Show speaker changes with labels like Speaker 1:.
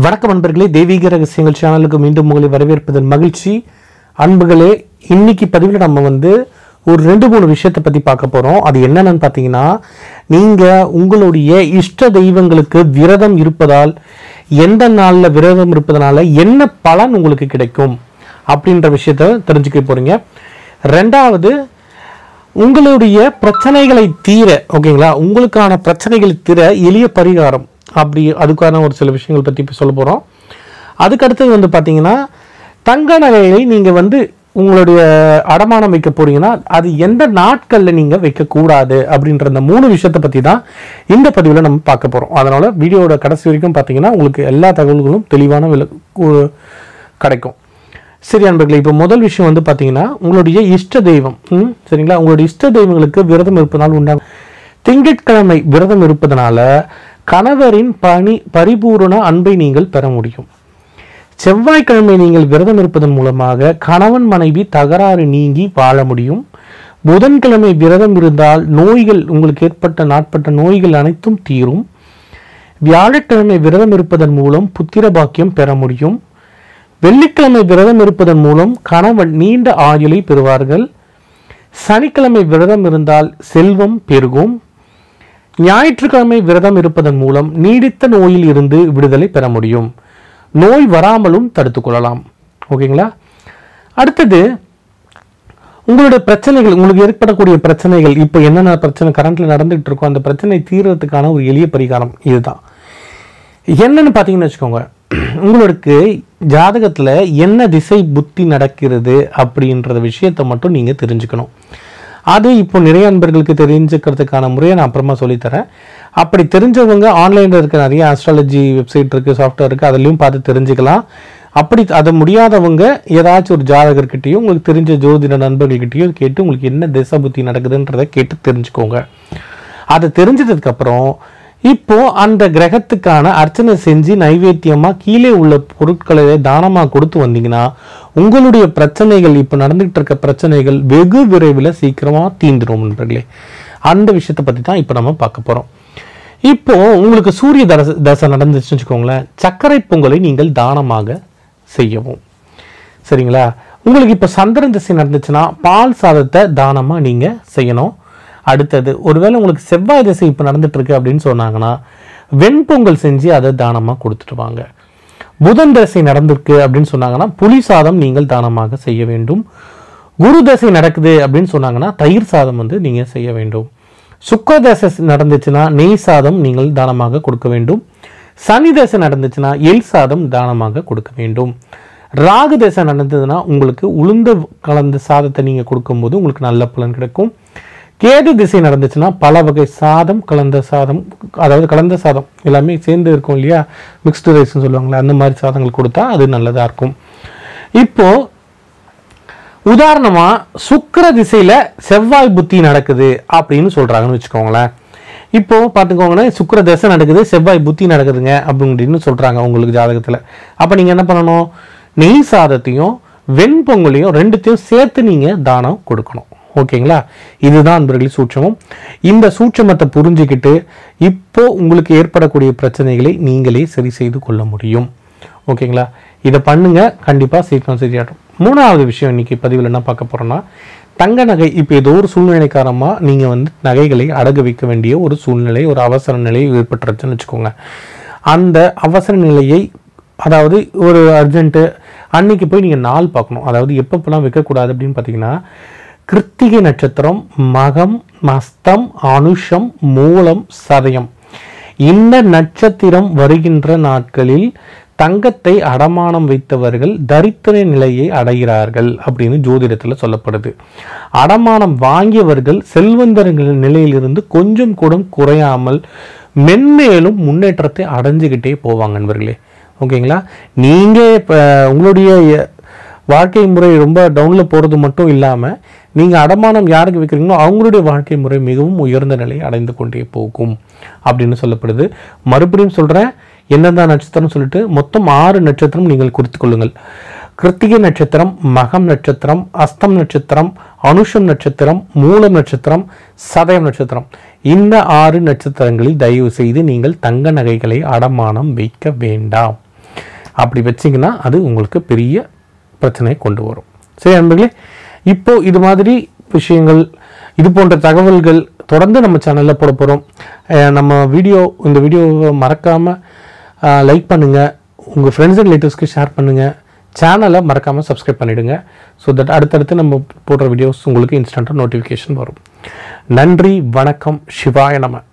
Speaker 1: வணக்கம் அன்பர்களே தெய்வீக ரகசியங்கள் சேனலுக்கு மீண்டும் உங்களை வரவேற்பதன் மகிழ்ச்சி அன்புகளே இன்னைக்கு பதிவில் நம்ம வந்து ஒரு ரெண்டு மூணு விஷயத்தை பற்றி பார்க்க போகிறோம் அது என்னென்னு பார்த்தீங்கன்னா நீங்கள் உங்களுடைய இஷ்ட தெய்வங்களுக்கு விரதம் இருப்பதால் எந்த நாளில் விரதம் இருப்பதனால என்ன பலன் உங்களுக்கு கிடைக்கும் அப்படின்ற விஷயத்த தெரிஞ்சுக்க போகிறீங்க ரெண்டாவது உங்களுடைய பிரச்சனைகளை தீர ஓகேங்களா உங்களுக்கான பிரச்சனைகளை தீர எளிய பரிகாரம் அப்படி அதுக்கான ஒரு சில விஷயங்கள் பற்றி இப்போ சொல்ல போகிறோம் அதுக்கு அடுத்தது வந்து பார்த்தீங்கன்னா தங்க நகையை நீங்கள் வந்து உங்களுடைய அடமானம் வைக்க போறீங்கன்னா அது எந்த நாட்களில் நீங்கள் வைக்கக்கூடாது அப்படின்ற இந்த மூணு விஷயத்தை பற்றி தான் இந்த பதிவில் நம்ம பார்க்க போகிறோம் அதனால் வீடியோவோட கடைசி வரைக்கும் பார்த்தீங்கன்னா உங்களுக்கு எல்லா தகவல்களும் தெளிவான வில கு- கிடைக்கும் சரி அன்பர்களே இப்போ முதல் விஷயம் வந்து பார்த்தீங்கன்னா உங்களுடைய இஷ்ட தெய்வம் ம், சரிங்களா உங்களுடைய இஷ்ட தெய்வங்களுக்கு விரதம் இருப்பதனால் உண்டாகும் திங்கட்கிழமை விரதம் இருப்பதனால கணவரின் பணி பரிபூரண அன்பை நீங்கள் பெற முடியும் செவ்வாய்க்கிழமை நீங்கள் விரதம் இருப்பதன் மூலமாக கணவன் மனைவி தகராறு நீங்கி வாழ முடியும் புதன்கிழமை விரதம் இருந்தால் நோய்கள் உங்களுக்கு ஏற்பட்ட நாட்பட்ட நோய்கள் அனைத்தும் தீரும் வியாழக்கிழமை விரதம் இருப்பதன் மூலம் புத்திர பாக்கியம் பெற முடியும் வெள்ளிக்கிழமை விரதம் இருப்பதன் மூலம் கணவன் நீண்ட ஆயுளை பெறுவார்கள் சனிக்கிழமை விரதம் இருந்தால் செல்வம் பெருகும் ஞாயிற்றுக்கிழமை விரதம் இருப்பதன் மூலம் நீடித்த நோயில் இருந்து விடுதலை பெற முடியும் நோய் வராமலும் தடுத்துக் கொள்ளலாம் ஓகேங்களா அடுத்தது உங்களுடைய பிரச்சனைகள் உங்களுக்கு ஏற்படக்கூடிய பிரச்சனைகள் இப்போ என்னென்ன பிரச்சனை கரண்ட்ல நடந்துகிட்டு இருக்கோ அந்த பிரச்சனை தீர்றதுக்கான ஒரு எளிய பரிகாரம் இதுதான் என்னன்னு பார்த்தீங்கன்னு வச்சுக்கோங்க உங்களுக்கு ஜாதகத்தில் என்ன திசை புத்தி நடக்கிறது அப்படின்றத விஷயத்தை மட்டும் நீங்கள் தெரிஞ்சுக்கணும் அது இப்போ நிறைய நண்பர்களுக்கு தெரிஞ்சுக்கிறதுக்கான முறையை நான் அப்புறமா சொல்லித்தரேன் அப்படி தெரிஞ்சவங்க ஆன்லைனில் இருக்க நிறைய ஆஸ்ட்ராலஜி வெப்சைட் இருக்குது சாஃப்ட்வேர் இருக்குது அதுலேயும் பார்த்து தெரிஞ்சுக்கலாம் அப்படி அது முடியாதவங்க ஏதாச்சும் ஒரு ஜாதகர்கிட்டயும் உங்களுக்கு தெரிஞ்ச ஜோதிட நண்பர்கள்கிட்டயும் கேட்டு உங்களுக்கு என்ன திசை புத்தி நடக்குதுன்றதை கேட்டு தெரிஞ்சுக்கோங்க அதை தெரிஞ்சதுக்கு அப்புறம் இப்போ அந்த கிரகத்துக்கான அர்ச்சனை செஞ்சு நைவேத்தியமா கீழே உள்ள பொருட்களை தானமா கொடுத்து வந்தீங்கன்னா உங்களுடைய பிரச்சனைகள் இப்போ நடந்துகிட்டு இருக்க பிரச்சனைகள் வெகு விரைவில் சீக்கிரமா தீந்துரும் நண்பர்களே அந்த விஷயத்தை பத்தி தான் இப்போ நம்ம பார்க்க போறோம் இப்போ உங்களுக்கு சூரிய தசை தசை நடந்துச்சுன்னு வச்சுக்கோங்களேன் சர்க்கரை பொங்கலை நீங்கள் தானமாக செய்யவும் சரிங்களா உங்களுக்கு இப்போ சந்திரன் திசை நடந்துச்சுன்னா பால் சாதத்தை தானமா நீங்க செய்யணும் அடுத்தது ஒருவேளை உங்களுக்கு செவ்வாய் திசை இப்போ நடந்துட்டு இருக்கு அப்படின்னு சொன்னாங்கன்னா வெண்பொங்கல் செஞ்சு அதை தானமா கொடுத்துட்டு வாங்க புதன் தசை நடந்திருக்கு அப்படின்னு சொன்னாங்கன்னா புளி சாதம் நீங்கள் தானமாக செய்ய வேண்டும் குரு தசை நடக்குது அப்படின்னு சொன்னாங்கன்னா தயிர் சாதம் வந்து நீங்க செய்ய வேண்டும் சுக்கர தசை நடந்துச்சுன்னா நெய் சாதம் நீங்கள் தானமாக கொடுக்க வேண்டும் சனி தசை நடந்துச்சுன்னா எல் சாதம் தானமாக கொடுக்க வேண்டும் ராகு தசை நடந்ததுன்னா உங்களுக்கு உளுந்த கலந்த சாதத்தை நீங்க கொடுக்கும்போது உங்களுக்கு நல்ல பலன் கிடைக்கும் கேது திசை நடந்துச்சுன்னா பல வகை சாதம் கலந்த சாதம் அதாவது கலந்த சாதம் எல்லாமே சேர்ந்து இருக்கும் இல்லையா மிக்ஸ்டு ரைஸ்னு சொல்லுவாங்களே அந்த மாதிரி சாதங்கள் கொடுத்தா அது நல்லதா இருக்கும் இப்போ உதாரணமா சுக்கிர திசையில செவ்வாய் புத்தி நடக்குது அப்படின்னு சொல்றாங்கன்னு வச்சுக்கோங்களேன் இப்போ பார்த்துக்கோங்களேன் சுக்கிர தசை நடக்குது செவ்வாய் புத்தி நடக்குதுங்க அப்படின்னு சொல்றாங்க உங்களுக்கு ஜாதகத்துல அப்ப நீங்க என்ன பண்ணணும் நெய் சாதத்தையும் வெண்பொங்கலையும் ரெண்டுத்தையும் சேர்த்து நீங்க தானம் கொடுக்கணும் ஓகேங்களா இதுதான் அன்பர்களே சூட்சமம் இந்த சூட்சமத்தை புரிஞ்சுக்கிட்டு இப்போ உங்களுக்கு ஏற்படக்கூடிய பிரச்சனைகளை நீங்களே சரி செய்து கொள்ள முடியும் ஓகேங்களா இதை பண்ணுங்க கண்டிப்பா சீக்கிரம் சரியாகும் மூணாவது விஷயம் இன்னைக்கு பதிவில் என்ன பார்க்க போறோம்னா தங்க நகை இப்போ ஏதோ ஒரு சூழ்நிலை காரணமா நீங்க வந்து நகைகளை அடகு வைக்க வேண்டிய ஒரு சூழ்நிலை ஒரு அவசர நிலை ஏற்பட்டுருச்சுன்னு வச்சுக்கோங்க அந்த அவசர நிலையை அதாவது ஒரு அர்ஜென்ட்டு அன்னைக்கு போய் நீங்கள் நாள் பார்க்கணும் அதாவது எப்பப்பெல்லாம் வைக்கக்கூடாது அப்படின்னு பார்த்தீங்கன்னா கிருத்திகை நட்சத்திரம் மகம் மஸ்தம் அனுஷம் மூலம் சதயம் இந்த நட்சத்திரம் வருகின்ற நாட்களில் தங்கத்தை அடமானம் வைத்தவர்கள் தரித்திர நிலையை அடைகிறார்கள் அப்படின்னு ஜோதிடத்தில் சொல்லப்படுது அடமானம் வாங்கியவர்கள் செல்வந்தர்கள் நிலையிலிருந்து கொஞ்சம் கூட குறையாமல் மென்மேலும் முன்னேற்றத்தை அடைஞ்சுக்கிட்டே போவாங்க நண்பர்களே ஓகேங்களா நீங்கள் இப்போ உங்களுடைய எ- வாழ்க்கை முறை ரொம்ப டவுனில் போகிறது மட்டும் இல்லாமல் நீங்கள் அடமானம் யாருக்கு வைக்கிறீங்களோ அவங்களுடைய வாழ்க்கை முறை மிகவும் உயர்ந்த நிலையை அடைந்து கொண்டே போகும் அப்படின்னு சொல்லப்படுது மறுபடியும் சொல்கிறேன் எந்தெந்த நட்சத்திரம் சொல்லிட்டு மொத்தம் ஆறு நட்சத்திரம் நீங்கள் குறித்துக் கொள்ளுங்கள் கிருத்திகை நட்சத்திரம் மகம் நட்சத்திரம் அஸ்தம் நட்சத்திரம் அனுஷம் நட்சத்திரம் மூலம் நட்சத்திரம் சதயம் நட்சத்திரம் இந்த ஆறு நட்சத்திரங்களில் தயவு செய்து நீங்கள் தங்க நகைகளை அடமானம் வைக்க வேண்டாம் அப்படி வச்சிங்கன்னா அது உங்களுக்கு பெரிய பிரச்சனையை கொண்டு வரும் சரி நண்பர்களே இப்போ இது மாதிரி விஷயங்கள் இது போன்ற தகவல்கள் தொடர்ந்து நம்ம சேனலில் போட போகிறோம் நம்ம வீடியோ இந்த வீடியோவை மறக்காமல் லைக் பண்ணுங்கள் உங்கள் ஃப்ரெண்ட்ஸ் அண்ட் ரிலேட்டிவ்ஸ்க்கு ஷேர் பண்ணுங்கள் சேனலை மறக்காமல் சப்ஸ்கிரைப் பண்ணிவிடுங்க ஸோ தட் அடுத்தடுத்து நம்ம போடுற வீடியோஸ் உங்களுக்கு இன்ஸ்டண்ட்டாக நோட்டிஃபிகேஷன் வரும் நன்றி வணக்கம் சிவாய நம